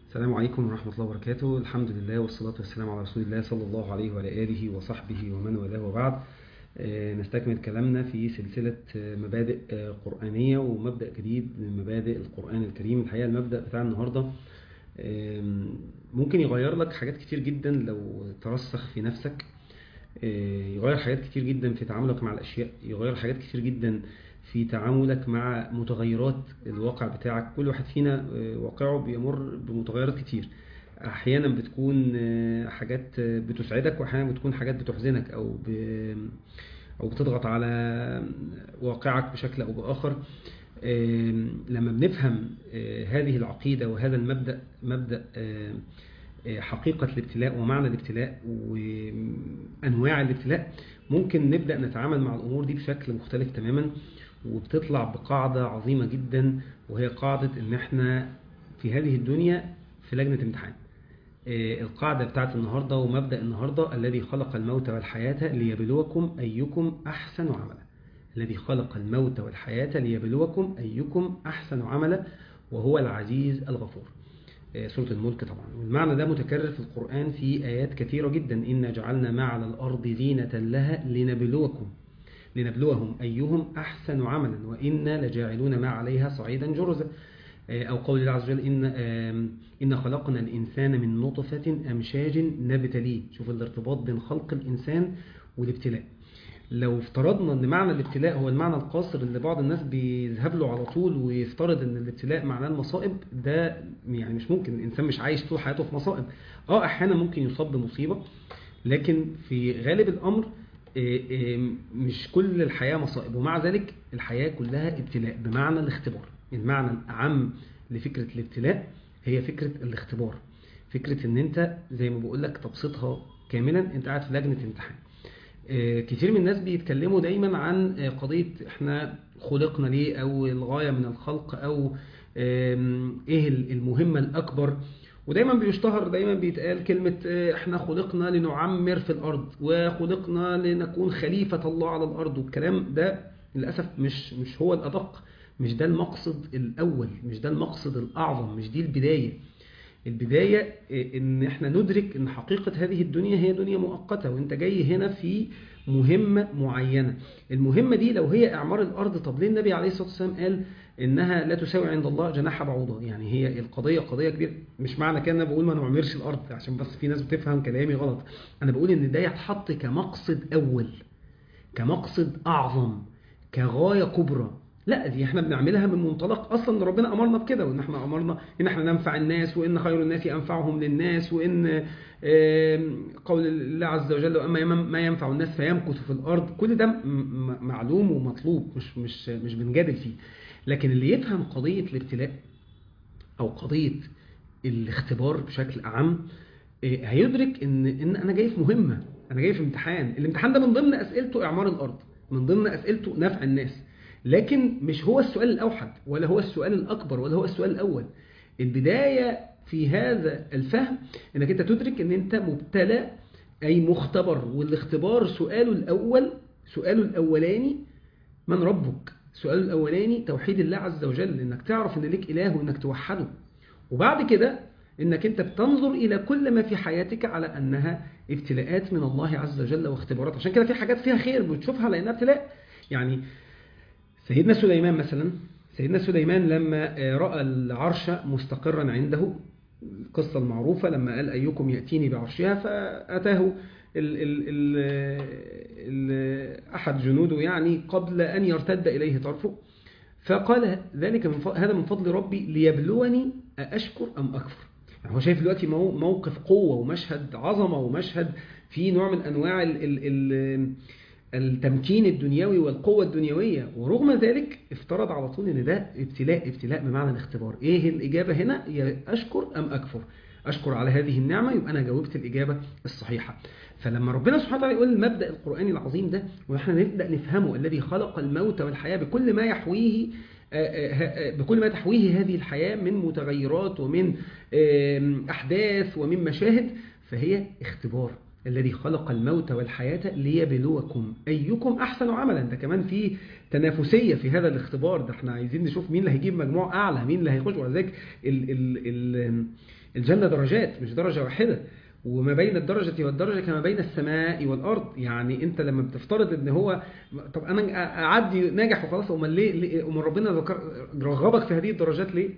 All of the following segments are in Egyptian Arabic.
السلام عليكم ورحمة الله وبركاته الحمد لله والصلاة والسلام على رسول الله صلى الله عليه وعلى آله وصحبه ومن والاه وبعد آه، نستكمل كلامنا في سلسلة آه، مبادئ آه، قرآنية ومبدأ جديد من مبادئ القرآن الكريم الحقيقة المبدأ بتاع النهاردة آم، ممكن يغير لك حاجات كتير جدا لو ترسخ في نفسك آه، يغير حاجات كتير جدا في تعاملك مع الأشياء يغير حاجات كتير جدا في تعاملك مع متغيرات الواقع بتاعك كل واحد فينا آه، واقعه بيمر بمتغيرات كتير احيانا بتكون آه، حاجات آه، بتسعدك واحيانا بتكون حاجات بتحزنك او ب... او بتضغط على واقعك بشكل او باخر آم، لما بنفهم آه، هذه العقيدة وهذا المبدأ مبدأ آه، آه، حقيقة الابتلاء ومعنى الابتلاء وأنواع الابتلاء ممكن نبدأ نتعامل مع الأمور دي بشكل مختلف تماما وبتطلع بقاعدة عظيمة جدا وهي قاعدة إن إحنا في هذه الدنيا في لجنة امتحان آه، القاعدة بتاعت النهاردة ومبدأ النهاردة الذي خلق الموت والحياة ليبلوكم أيكم أحسن عملا الذي خلق الموت والحياة ليبلوكم أيكم أحسن عملا وهو العزيز الغفور آه، سورة الملك طبعا والمعنى ده متكرر في القرآن في آيات كثيرة جدا إنا جعلنا ما على الأرض زينة لها لنبلوكم لنبلوهم أيهم أحسن عملا وإنا لجاعلون ما عليها صعيدا جرزا آه، أو قول الله عز وجل إن, آم، إن خلقنا الإنسان من نطفة أمشاج نبتليه شوف الارتباط بين خلق الإنسان والابتلاء لو افترضنا ان معنى الابتلاء هو المعنى القاصر اللي بعض الناس بيذهب له على طول ويفترض ان الابتلاء معناه المصائب ده يعني مش ممكن الانسان مش عايش طول حياته في مصائب اه احيانا ممكن يصاب بمصيبه لكن في غالب الامر آه، آه، مش كل الحياه مصائب ومع ذلك الحياه كلها ابتلاء بمعنى الاختبار المعنى الاعم لفكره الابتلاء هي فكره الاختبار فكره ان انت زي ما بقول لك تبسيطها كاملا انت قاعد في لجنه امتحان آه، كتير من الناس بيتكلموا دايما عن آه، قضية احنا خلقنا ليه او الغاية من الخلق او آم، ايه المهمة الاكبر ودايما بيشتهر دايما بيتقال كلمة آه، احنا خلقنا لنعمر في الارض وخلقنا لنكون خليفة الله على الارض والكلام ده للأسف مش مش هو الأدق مش ده المقصد الأول مش ده المقصد الأعظم مش دي البداية البداية إيه، ان احنا ندرك ان حقيقة هذه الدنيا هي دنيا مؤقتة وانت جاي هنا في مهمة معينة المهمة دي لو هي اعمار الارض طب ليه النبي عليه الصلاة والسلام قال انها لا تساوي عند الله جناح بعوضة يعني هي القضية قضية كبيرة مش معنى كده انا بقول ما نعمرش الارض عشان بس في ناس بتفهم كلامي غلط انا بقول ان ده يتحط كمقصد اول كمقصد اعظم كغاية كبرى لا دي احنا بنعملها من منطلق اصلا ان ربنا امرنا بكده وان احنا امرنا ان احنا ننفع الناس وان خير الناس انفعهم للناس وان آم، قول الله عز وجل واما يم- ما ينفع الناس فيمكث في الارض كل ده م- م- معلوم ومطلوب مش مش مش بنجادل فيه لكن اللي يفهم قضية الابتلاء او قضية الاختبار بشكل اعم إيه، هيدرك ان ان انا جاي في مهمه انا جاي في امتحان الامتحان ده من ضمن اسئلته اعمار الارض من ضمن اسئلته نفع الناس لكن مش هو السؤال الاوحد ولا هو السؤال الاكبر ولا هو السؤال الاول البدايه في هذا الفهم انك انت تدرك ان انت مبتلى اي مختبر والاختبار سؤاله الاول سؤاله الاولاني من ربك سؤاله الاولاني توحيد الله عز وجل انك تعرف ان ليك اله وانك توحده وبعد كده انك انت بتنظر الى كل ما في حياتك على انها ابتلاءات من الله عز وجل واختبارات عشان كده في حاجات فيها خير بتشوفها على انها ابتلاء يعني سيدنا سليمان مثلا سيدنا سليمان لما آه، راى العرش مستقرا عنده القصه المعروفه لما قال ايكم ياتيني بعرشها فاتاه ال ال ال ال احد جنوده يعني قبل ان يرتد اليه طرفه فقال ذلك من فضل هذا من فضل ربي ليبلوني أأشكر أم أكفر يعني هو شايف دلوقتي مو- موقف قوة ومشهد عظمة ومشهد فيه نوع من أنواع ال ال ال التمكين الدنيوي والقوة الدنيوية ورغم ذلك افترض على طول ان ده ابتلاء ابتلاء بمعنى الاختبار ايه الإجابة هنا يا أشكر أم أكفر أشكر على هذه النعمة يبقى أنا جاوبت الإجابة الصحيحة فلما ربنا سبحانه وتعالى يقول المبدأ القرآني العظيم ده ونحن نبدأ نفهمه الذي خلق الموت والحياة بكل ما يحويه آه، آه، آه، بكل ما تحويه هذه الحياة من متغيرات ومن آم، أحداث ومن مشاهد فهي اختبار الذي خلق الموت والحياة ليبلوكم أيكم أحسن عملا ده كمان في تنافسية في هذا الاختبار ده احنا عايزين نشوف مين اللي هيجيب مجموع أعلى مين اللي هيخش ولذلك ال ال ال الجنة درجات مش درجة واحدة وما بين الدرجة والدرجة كما بين السماء والأرض يعني أنت لما بتفترض أن هو طب أنا أعدي ناجح وخلاص أمال ليه, ليه أمال ربنا ذكر رغبك في هذه الدرجات ليه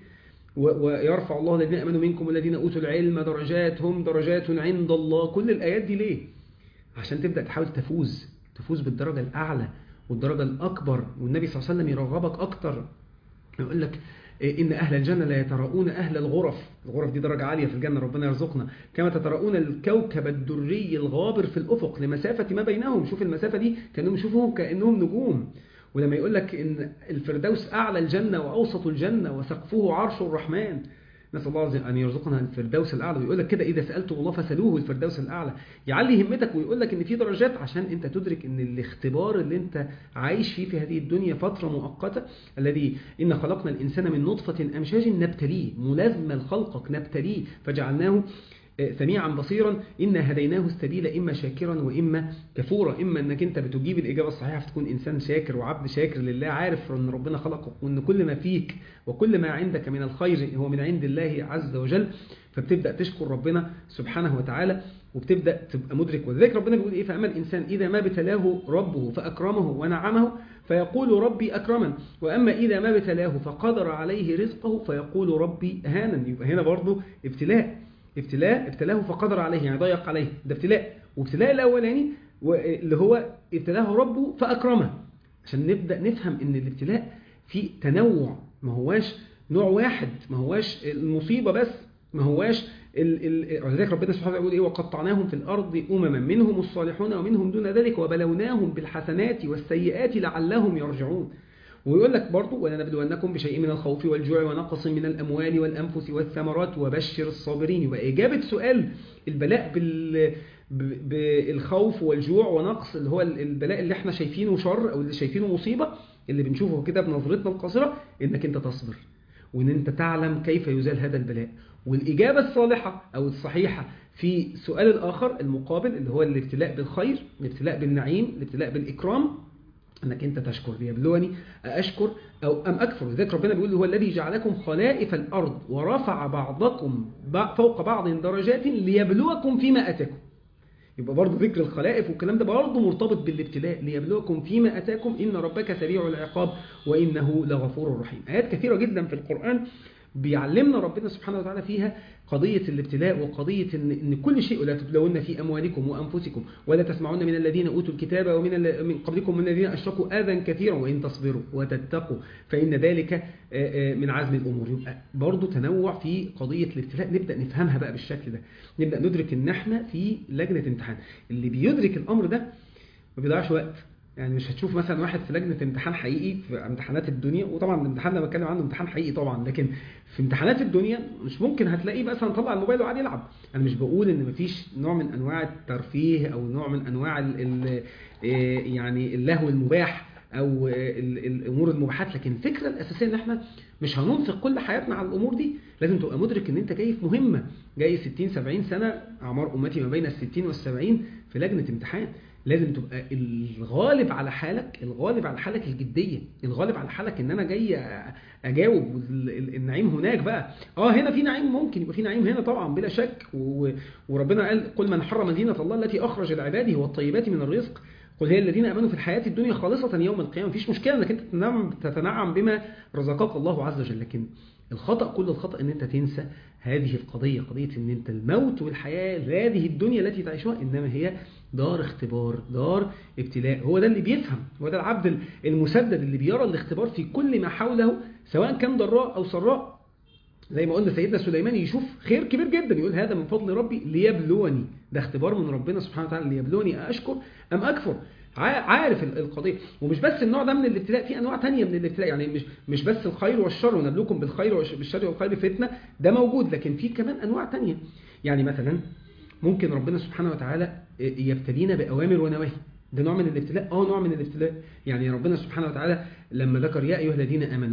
ويرفع الله الذين امنوا منكم والذين اوتوا العلم درجات هم درجات عند الله كل الايات دي ليه عشان تبدا تحاول تفوز تفوز بالدرجه الاعلى والدرجه الاكبر والنبي صلى الله عليه وسلم يرغبك اكتر يقول لك إن أهل الجنة لا يتراءون أهل الغرف الغرف دي درجة عالية في الجنة ربنا يرزقنا كما تتراءون الكوكب الدري الغابر في الأفق لمسافة ما بينهم شوف المسافة دي كأنهم يشوفوهم كأنهم نجوم ولما يقول لك إن الفردوس أعلى الجنة وأوسط الجنة وسقفه عرش الرحمن نسأل الله أن يرزقنا الفردوس الأعلى ويقول لك كده إذا سألتم الله فسألوه الفردوس الأعلى يعلي همتك ويقول لك إن في درجات عشان أنت تدرك إن الاختبار اللي أنت عايش فيه في هذه الدنيا فترة مؤقتة الذي إن خلقنا الإنسان من نطفة أمشاج نبتليه ملازمة لخلقك نبتليه فجعلناه سميعا بصيرا إنا هديناه السبيل إما شاكرا وإما كفورا إما أنك أنت بتجيب الإجابة الصحيحة فتكون إنسان شاكر وعبد شاكر لله عارف أن ربنا خلقك وأن كل ما فيك وكل ما عندك من الخير هو من عند الله عز وجل فبتبدأ تشكر ربنا سبحانه وتعالى وبتبدأ تبقى مدرك وذلك ربنا بيقول إيه فأما الإنسان إذا ما ابتلاه ربه فأكرمه ونعمه فيقول ربي أكرمن وأما إذا ما ابتلاه فقدر عليه رزقه فيقول ربي هانا يبقى هنا برضه ابتلاء ابتلاء ابتلاه فقدر عليه يعني ضيق عليه ده ابتلاء وابتلاء الأولاني اللي هو ابتلاه ربه فأكرمه عشان نبدأ نفهم ان الابتلاء فيه تنوع ما هواش نوع واحد ما هواش المصيبة بس ما هواش ولذلك ربنا سبحانه يقول ايه وقطعناهم في الارض امما منهم الصالحون ومنهم دون ذلك وبلوناهم بالحسنات والسيئات لعلهم يرجعون ويقول لك برضه ولنبلونكم بشيء من الخوف والجوع ونقص من الأموال والأنفس والثمرات وبشر الصابرين يبقى إجابة سؤال البلاء بال بالخوف والجوع ونقص اللي هو البلاء اللي احنا شايفينه شر أو اللي شايفينه مصيبة اللي بنشوفه كده بنظرتنا القاصرة إنك أنت تصبر وإن أنت تعلم كيف يزال هذا البلاء والإجابة الصالحة أو الصحيحة في سؤال الآخر المقابل اللي هو الابتلاء بالخير الابتلاء بالنعيم الابتلاء بالإكرام انك انت تشكر ليبلوني اشكر او ام اكفر لذلك ربنا بيقول هو الذي جعلكم خلائف الارض ورفع بعضكم فوق بعض درجات ليبلوكم فيما اتاكم يبقى برضه ذكر الخلائف والكلام ده برضه مرتبط بالابتلاء ليبلوكم فيما اتاكم ان ربك سريع العقاب وانه لغفور رحيم ايات كثيره جدا في القران بيعلمنا ربنا سبحانه وتعالى فيها قضية الابتلاء وقضية إن, إن كل شيء لا تبلون في أموالكم وأنفسكم ولا تسمعون من الذين أوتوا الكتاب ومن من قبلكم من الذين أشركوا آذى كثيرا وإن تصبروا وتتقوا فإن ذلك من عزم الأمور يبقى برضه تنوع في قضية الابتلاء نبدأ نفهمها بقى بالشكل ده نبدأ ندرك إن احنا في لجنة امتحان اللي بيدرك الأمر ده ما بيضيعش وقت يعني مش هتشوف مثلا واحد في لجنه امتحان حقيقي في امتحانات الدنيا وطبعا الامتحان اللي بتكلم عنه امتحان حقيقي طبعا لكن في امتحانات الدنيا مش ممكن هتلاقيه مثلا طلع الموبايل وقاعد يلعب انا مش بقول ان مفيش نوع من انواع الترفيه او نوع من انواع ال ال يعني اللهو المباح او الامور المباحات لكن الفكره الاساسيه ان احنا مش هننفق كل حياتنا على الامور دي لازم تبقى مدرك ان انت جاي في مهمه جاي 60 70 سنه اعمار امتي ما بين ال 60 وال 70 في لجنه امتحان لازم تبقى الغالب على حالك الغالب على حالك الجديه الغالب على حالك ان انا جاي اجاوب النعيم هناك بقى اه هنا في نعيم ممكن يبقى في نعيم هنا طبعا بلا شك وربنا قال قل من حرم زينه الله التي اخرج لعباده والطيبات من الرزق قل هي الذين امنوا في الحياه الدنيا خالصه يوم القيامه مفيش مشكله انك انت تتنعم بما رزقك الله عز وجل لكن الخطأ كل الخطأ ان انت تنسى هذه القضية قضية ان انت الموت والحياة هذه الدنيا التي تعيشها انما هي دار اختبار دار ابتلاء هو ده اللي بيفهم هو ده العبد المسدد اللي بيرى الاختبار في كل ما حوله سواء كان ضراء او سراء زي ما قلنا سيدنا سليمان يشوف خير كبير جدا يقول هذا من فضل ربي ليبلوني ده اختبار من ربنا سبحانه وتعالى ليبلوني أشكر أم أكفر عارف القضية ومش بس النوع ده من الابتلاء في أنواع تانية من الابتلاء يعني مش مش بس الخير والشر ونبلوكم بالخير بالشر والخير فتنة ده موجود لكن في كمان أنواع تانية يعني مثلا ممكن ربنا سبحانه وتعالى يبتلينا بأوامر ونواهي ده نوع من الابتلاء اه نوع من الابتلاء يعني ربنا سبحانه وتعالى لما ذكر يا أيها الذين آمنوا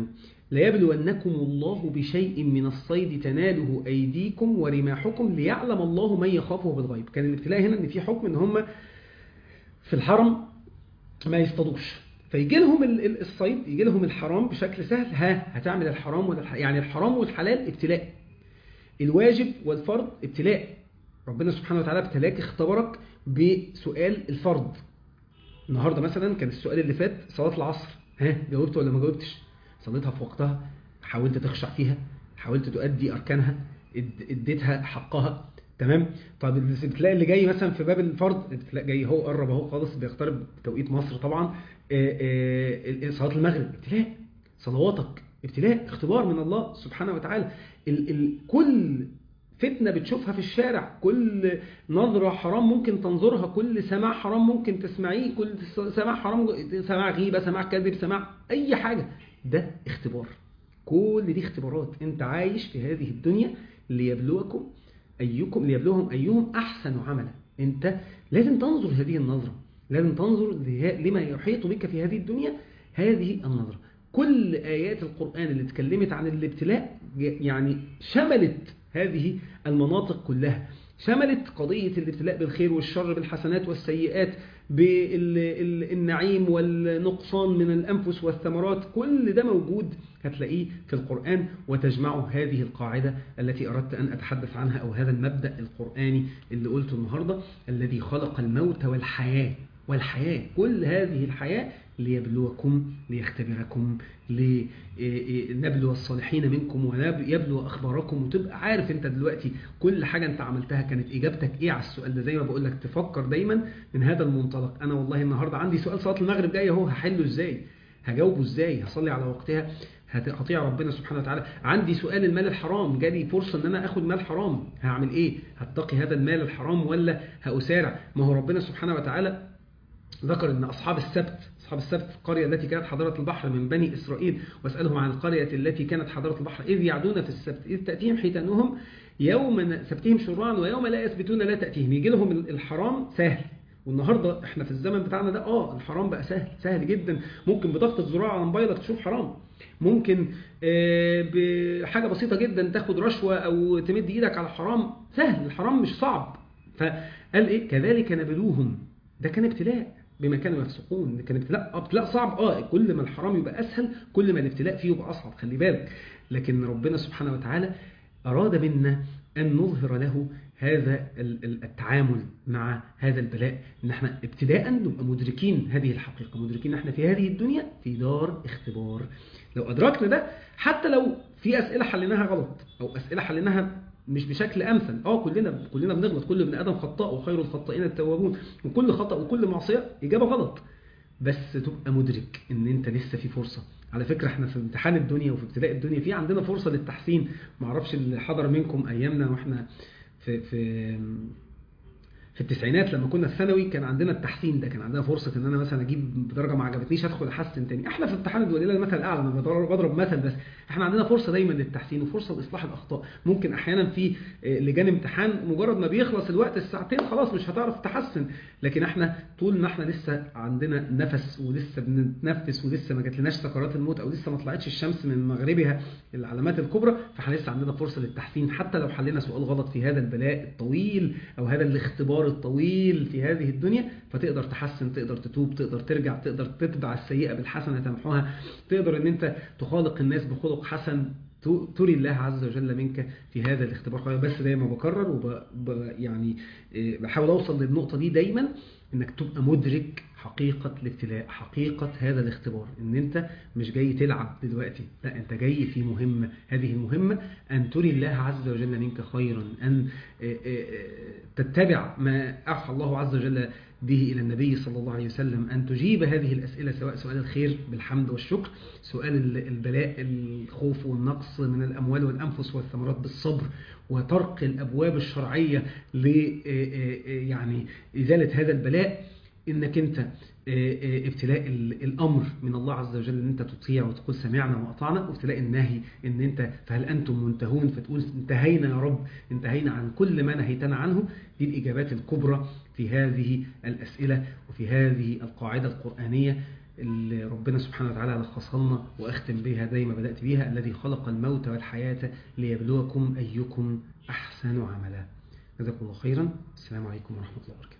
ليبلونكم الله بشيء من الصيد تناله أيديكم ورماحكم ليعلم الله من يخافه بالغيب كان الابتلاء هنا ان في حكم ان هم في الحرم ما يصطادوش فيجي لهم ال- ال- الصيد يجي لهم الحرام بشكل سهل ها هتعمل الحرام ولا الح... يعني الحرام والحلال ابتلاء الواجب والفرض ابتلاء ربنا سبحانه وتعالى ابتلاك اختبرك بسؤال الفرض النهارده مثلا كان السؤال اللي فات صلاه العصر ها جاوبت ولا ما جاوبتش صليتها في وقتها حاولت تخشع فيها حاولت تؤدي اركانها اد- اديتها حقها تمام طب الابتلاء اللي جاي مثلا في باب الفرض الابتلاء جاي هو قرب اهو خالص بيقترب توقيت مصر طبعا آه، آه، ال- صلاه المغرب ابتلاء صلواتك ابتلاء اختبار من الله سبحانه وتعالى ال ال كل فتنة بتشوفها في الشارع كل نظرة حرام ممكن تنظرها كل سماع حرام ممكن تسمعيه كل سماع حرام سماع غيبة سماع كذب سماع أي حاجة ده اختبار كل دي اختبارات انت عايش في هذه الدنيا ليبلوكم أيكم ليبلوهم أيهم أحسن عملا انت لازم تنظر هذه النظرة لازم تنظر له- لما يحيط بك في هذه الدنيا هذه النظرة كل آيات القرآن اللي اتكلمت عن الابتلاء يعني شملت هذه المناطق كلها شملت قضية الابتلاء بالخير والشر بالحسنات والسيئات بالنعيم والنقصان من الأنفس والثمرات كل ده موجود هتلاقيه في القرآن وتجمعه هذه القاعدة التي أردت أن أتحدث عنها أو هذا المبدأ القرآني اللي قلته النهاردة الذي خلق الموت والحياة والحياة كل هذه الحياة ليبلوكم ليختبركم لنبلو الصالحين منكم ويبلو أخباركم وتبقى عارف انت دلوقتي كل حاجة انت عملتها كانت إجابتك إيه على السؤال ده زي ما بقول لك تفكر دايما من هذا المنطلق أنا والله النهاردة عندي سؤال صلاة المغرب جاي اهو هحله إزاي هجاوبه إزاي هصلي على وقتها هت- هطيع ربنا سبحانه وتعالى عندي سؤال المال الحرام جالي فرصة ان انا اخد مال حرام هعمل ايه هتقي هذا المال الحرام ولا هأسارع ما هو ربنا سبحانه وتعالى ذكر ان اصحاب السبت اصحاب السبت القريه التي كانت حضاره البحر من بني اسرائيل واسالهم عن القريه التي كانت حضاره البحر اذ يعدون في السبت اذ تاتيهم حيتانهم يوم سبتهم شرعا ويوم لا يثبتون لا تاتيهم يجي لهم الحرام سهل والنهارده احنا في الزمن بتاعنا ده اه الحرام بقى سهل سهل جدا ممكن بضغطه زرار على موبايلك تشوف حرام ممكن آه، بحاجه بسيطه جدا تاخد رشوه او تمد ايدك على حرام سهل الحرام مش صعب فقال ايه كذلك نبلوهم ده كان ابتلاء بما كانوا يفسقون ده كان ابتلاء آه، ابتلاء صعب اه كل ما الحرام يبقى اسهل كل ما الابتلاء فيه يبقى اصعب خلي بالك لكن ربنا سبحانه وتعالى اراد منا ان نظهر له هذا ال- ال- التعامل مع هذا البلاء ان احنا ابتداء نبقى مدركين هذه الحقيقه مدركين ان احنا في هذه الدنيا في دار اختبار لو ادركنا ده حتى لو في اسئله حليناها غلط او اسئله حليناها مش بشكل امثل اه كلنا كلنا بنغلط كل ابن ادم خطاء وخير الخطائين التوابون وكل خطا وكل معصيه اجابه غلط بس تبقى مدرك ان انت لسه في فرصه على فكره احنا في امتحان الدنيا وفي ابتلاء الدنيا في عندنا فرصه للتحسين معرفش اللي حضر منكم ايامنا واحنا في في في التسعينات لما كنا في ثانوي كان عندنا التحسين ده كان عندنا فرصه ان انا مثلا اجيب درجه ما عجبتنيش ادخل احسن تاني احنا في امتحان الدولي المثل الاعلى انا بضرب بضرب مثل بس احنا عندنا فرصه دايما للتحسين وفرصه لاصلاح الاخطاء ممكن احيانا في آه، لجان امتحان مجرد ما بيخلص الوقت الساعتين خلاص مش هتعرف تحسن لكن احنا طول ما احنا لسه عندنا نفس ولسه بنتنفس ولسه ما جاتلناش سكرات الموت او لسه ما طلعتش الشمس من مغربها العلامات الكبرى فاحنا لسه عندنا فرصه للتحسين حتى لو حلينا سؤال غلط في هذا البلاء الطويل او هذا الاختبار الطويل في هذه الدنيا فتقدر تحسن تقدر تتوب تقدر ترجع تقدر تتبع السيئه بالحسنه تمحوها تقدر ان انت تخالق الناس بخلق حسن ت- تري الله عز وجل منك في هذا الاختبار بس دايما بكرر وب ب- يعني إيه، بحاول اوصل للنقطه دي دايما انك تبقى مدرك حقيقة الابتلاء حقيقة هذا الاختبار ان انت مش جاي تلعب دلوقتي لا انت جاي في مهمة هذه المهمة ان تري الله عز وجل منك خيرا ان آه، آه، تتبع ما أوحى الله عز وجل به إلى النبي صلى الله عليه وسلم أن تجيب هذه الأسئلة سواء سؤال الخير بالحمد والشكر سؤال ال- البلاء الخوف والنقص من الأموال والأنفس والثمرات بالصبر وطرق الأبواب الشرعية ل آه، آه، يعني إزالة هذا البلاء إنك أنت ابتلاء الامر من الله عز وجل ان انت تطيع وتقول سمعنا واطعنا وابتلاء النهي ان انت فهل انتم منتهون فتقول انتهينا يا رب انتهينا عن كل ما نهيتنا عنه دي الاجابات الكبرى في هذه الاسئله وفي هذه القاعده القرانيه اللي ربنا سبحانه وتعالى لخصها لنا واختم بها زي ما بدات بيها الذي خلق الموت والحياه ليبلوكم ايكم احسن عملا جزاكم الله خيرا السلام عليكم ورحمه الله وبركاته